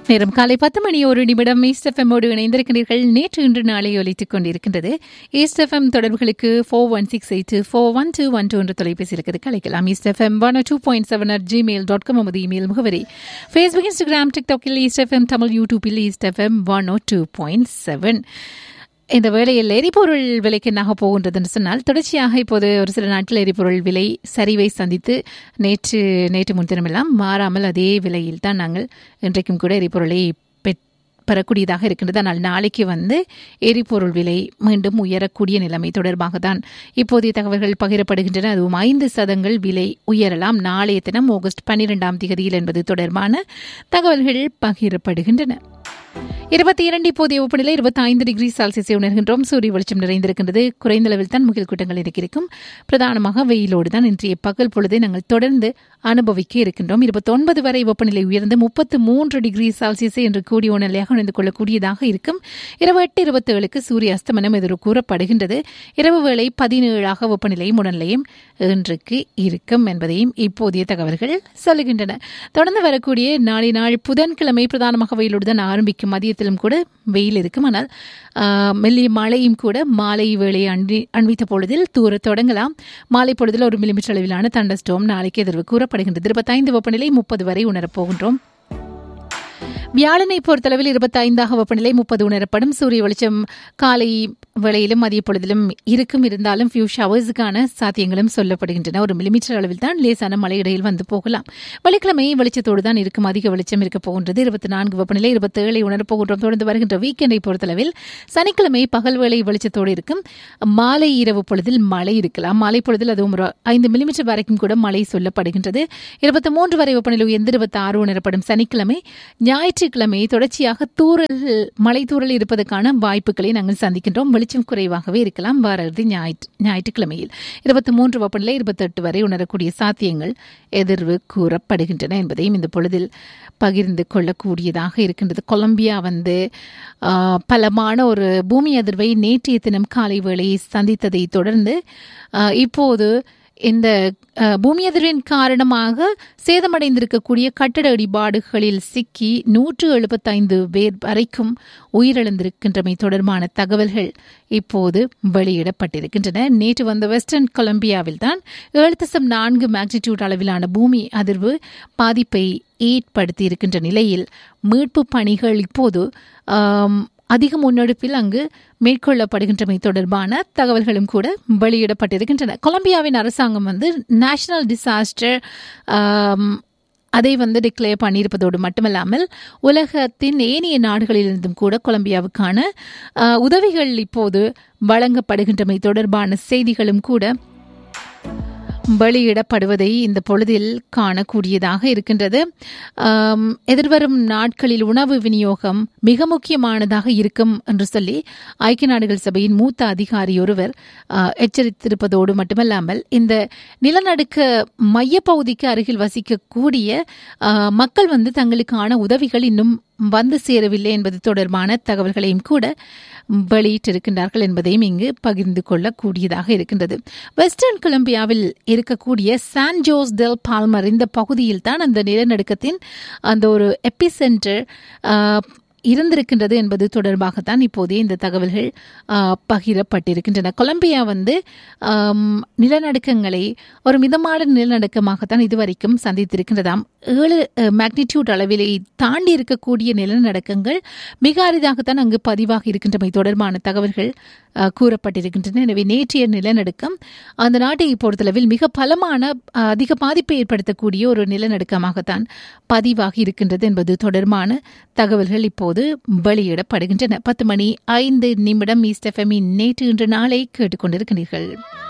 நேரம் காலை பத்து மணி ஒரு நிமிடம் ஈஸ்ட் எஃப்எம்மோடு இணைந்திருக்கிறீர்கள் நேற்று இன்று நாளை ஒலித்துக் கொண்டிருக்கின்றது ஈஸ்ட் எஃப்எம் தொடர்புகளுக்கு four one six eight four one two one two என்ற தொலைபேசி இருக்கிறது அழைக்கலாம் East FM one two point seven at Gmail dot com நமது இமெயில் முகவரி ஃபேஸ்புக் இன்ஸ்டாகிராம் டிக்டாக்கில் ஈஸ்ட் எஃப்எம் தமிழ் யூடியூப்பில் East FM one O two point seven இந்த வேளையில் எரிபொருள் விலைக்கு என்னாக போகின்றதுன்னு சொன்னால் தொடர்ச்சியாக இப்போது ஒரு சில நாட்கள் எரிபொருள் விலை சரிவை சந்தித்து நேற்று நேற்று முன்தினமெல்லாம் மாறாமல் அதே விலையில் தான் நாங்கள் இன்றைக்கும் கூட எரிபொருளை பெற் பெறக்கூடியதாக இருக்கின்றது ஆனால் நாளைக்கு வந்து எரிபொருள் விலை மீண்டும் உயரக்கூடிய நிலைமை தொடர்பாக தான் இப்போதைய தகவல்கள் பகிரப்படுகின்றன அதுவும் ஐந்து சதங்கள் விலை உயரலாம் நாளைய தினம் ஆகஸ்ட் பன்னிரெண்டாம் தேதியில் என்பது தொடர்பான தகவல்கள் பகிரப்படுகின்றன இருபத்தி இரண்டு இப்போதைய வெப்பநிலை இருபத்தி ஐந்து டிகிரி செல்சியஸை உணர்கின்றோம் சூரிய வெளிச்சம் நிறைந்திருக்கின்றது குறைந்த அளவில் தான் முகில் கூட்டங்கள் இருக்கும் பிரதானமாக வெயிலோடு தான் இன்றைய பகல் பொழுதை நாங்கள் தொடர்ந்து அனுபவிக்க இருக்கின்றோம் இருபத்தொன்பது வரை வெப்பநிலை உயர்ந்து முப்பத்து மூன்று டிகிரி செல்சியஸை என்று கூடிய நிலையாக உணர்ந்து கொள்ளக்கூடியதாக இருக்கும் இரவு எட்டு இருபத்தி ஏழுக்கு சூரிய அஸ்தமனம் எதிர் கூறப்படுகின்றது இரவு வேளை பதினேழாக வெப்பநிலையும் உடல்நிலையும் இன்றைக்கு இருக்கும் என்பதையும் இப்போதைய தகவல்கள் சொல்லுகின்றன தொடர்ந்து வரக்கூடிய நாளை நாள் புதன்கிழமை பிரதானமாக வெயிலோடு தான் ஆரம்பிக்கும் மதியத்திலும் கூட வெயில் இருக்கும் ஆனால் மெல்லிய மழையும் கூட மாலை வேளையை அண்டி அண்மித்த பொழுதில் தூர தொடங்கலாம் மாலை பொழுதில் ஒரு மில்லிமீட்டர் அளவிலான தண்டஸ்டோம் நாளைக்கு எதிர்வு கூறப்படுகின்றது இருபத்தைந்து வெப்பநிலை முப்பது வரை உணரப்போகின்றோம் வியாழனை பொறுத்தளவில் இருபத்தைந்தாக வெப்பநிலை முப்பது உணரப்படும் சூரிய வெளிச்சம் காலை வேளையிலும் மதிய பொழுதிலும் இருக்கும் இருந்தாலும் ஃபியூ ஷவர்ஸுக்கான சாத்தியங்களும் சொல்லப்படுகின்றன ஒரு மில்லிமீட்டர் அளவில் தான் லேசான மழை இடையில் வந்து போகலாம் வெள்ளிக்கிழமை வெளிச்சத்தோடு தான் இருக்கும் அதிக வெளிச்சம் இருக்க போகின்றது இருபத்தி நான்கு வெப்பநிலை இருபத்தி ஏழை உணரப்போகின்றோம் தொடர்ந்து வருகின்ற வீக்கெண்டை பொறுத்தளவில் சனிக்கிழமை பகல் வேளை வெளிச்சத்தோடு இருக்கும் மாலை இரவு பொழுதில் மழை இருக்கலாம் மாலை பொழுதில் அதுவும் ஒரு ஐந்து மில்லிமீட்டர் வரைக்கும் கூட மழை சொல்லப்படுகின்றது இருபத்தி மூன்று வரை வெப்பநிலை உயர்ந்து இருபத்தி ஆறு உணரப்படும் சனிக்கிழமை ஞாயிற்றுக்கிழமை தொடர்ச்சியாக தூரல் மழை தூரல் இருப்பதற்கான வாய்ப்புகளை நாங்கள் சந்திக்கின்றோம் வெளிச்சம் குறைவாகவே இருக்கலாம் வார இறுதி ஞாயிற்று ஞாயிற்றுக்கிழமையில் இருபத்தி மூன்று வெப்பநிலை இருபத்தெட்டு வரை உணரக்கூடிய சாத்தியங்கள் எதிர்வு கூறப்படுகின்றன என்பதையும் இந்த பொழுதில் பகிர்ந்து கொள்ளக்கூடியதாக இருக்கின்றது கொலம்பியா வந்து பலமான ஒரு பூமி அதிர்வை நேற்றைய தினம் காலை வேளை சந்தித்ததை தொடர்ந்து இப்போது இந்த பூமி அதிர்வின் காரணமாக சேதமடைந்திருக்கக்கூடிய கட்டட இடிபாடுகளில் சிக்கி நூற்று எழுபத்தைந்து பேர் வரைக்கும் உயிரிழந்திருக்கின்றமை தொடர்பான தகவல்கள் இப்போது வெளியிடப்பட்டிருக்கின்றன நேற்று வந்த வெஸ்டர்ன் கொலம்பியாவில் தான் ஏழு தசம் நான்கு மேக்னிடியூட் அளவிலான பூமி அதிர்வு பாதிப்பை ஏற்படுத்தி இருக்கின்ற நிலையில் மீட்பு பணிகள் இப்போது அதிக முன்னெடுப்பில் அங்கு மேற்கொள்ளப்படுகின்றமை தொடர்பான தகவல்களும் கூட வெளியிடப்பட்டிருக்கின்றன கொலம்பியாவின் அரசாங்கம் வந்து நேஷனல் டிசாஸ்டர் அதை வந்து டிக்ளேர் பண்ணியிருப்பதோடு மட்டுமல்லாமல் உலகத்தின் ஏனைய நாடுகளிலிருந்தும் கூட கொலம்பியாவுக்கான உதவிகள் இப்போது வழங்கப்படுகின்றமை தொடர்பான செய்திகளும் கூட வெளியிடப்படுவதை இந்த பொழுதில் காணக்கூடியதாக இருக்கின்றது எதிர்வரும் நாட்களில் உணவு விநியோகம் மிக முக்கியமானதாக இருக்கும் என்று சொல்லி ஐக்கிய நாடுகள் சபையின் மூத்த அதிகாரி ஒருவர் எச்சரித்திருப்பதோடு மட்டுமல்லாமல் இந்த நிலநடுக்க மையப்பகுதிக்கு அருகில் வசிக்கக்கூடிய மக்கள் வந்து தங்களுக்கான உதவிகள் இன்னும் வந்து சேரவில்லை என்பது தொடர்பான தகவல்களையும் கூட வெளியிட்டிருக்கின்றார்கள் என்பதையும் இங்கு பகிர்ந்து கொள்ளக்கூடியதாக இருக்கின்றது வெஸ்டர்ன் கொலம்பியாவில் இருக்கக்கூடிய சான் ஜோஸ் டெல் பால்மர் இந்த பகுதியில் தான் அந்த நிலநடுக்கத்தின் அந்த ஒரு எபிசென்டர் இருந்திருக்கின்றது என்பது தொடர்பாகத்தான் இப்போதே இந்த தகவல்கள் பகிரப்பட்டிருக்கின்றன கொலம்பியா வந்து நிலநடுக்கங்களை ஒரு மிதமான நிலநடுக்கமாகத்தான் இதுவரைக்கும் சந்தித்திருக்கின்றதாம் ஏழு மேக்னிடியூட் அளவிலே தாண்டி இருக்கக்கூடிய நிலநடுக்கங்கள் மிக அரிதாகத்தான் அங்கு பதிவாகி இருக்கின்றமை தொடர்பான தகவல்கள் கூறப்பட்டிருக்கின்றன எனவே நேற்றைய நிலநடுக்கம் அந்த நாட்டை பொறுத்தளவில் மிக பலமான அதிக பாதிப்பை ஏற்படுத்தக்கூடிய ஒரு நிலநடுக்கமாகத்தான் பதிவாகி இருக்கின்றது என்பது தொடர்பான தகவல்கள் இப்போது வெளியிடப்படுகின்றன பத்து மணி ஐந்து நிமிடம் ஈஸ்ட் எஃப்எம்மின் நேற்று இன்று நாளை கேட்டுக்கொண்டிருக்கிறீர்கள்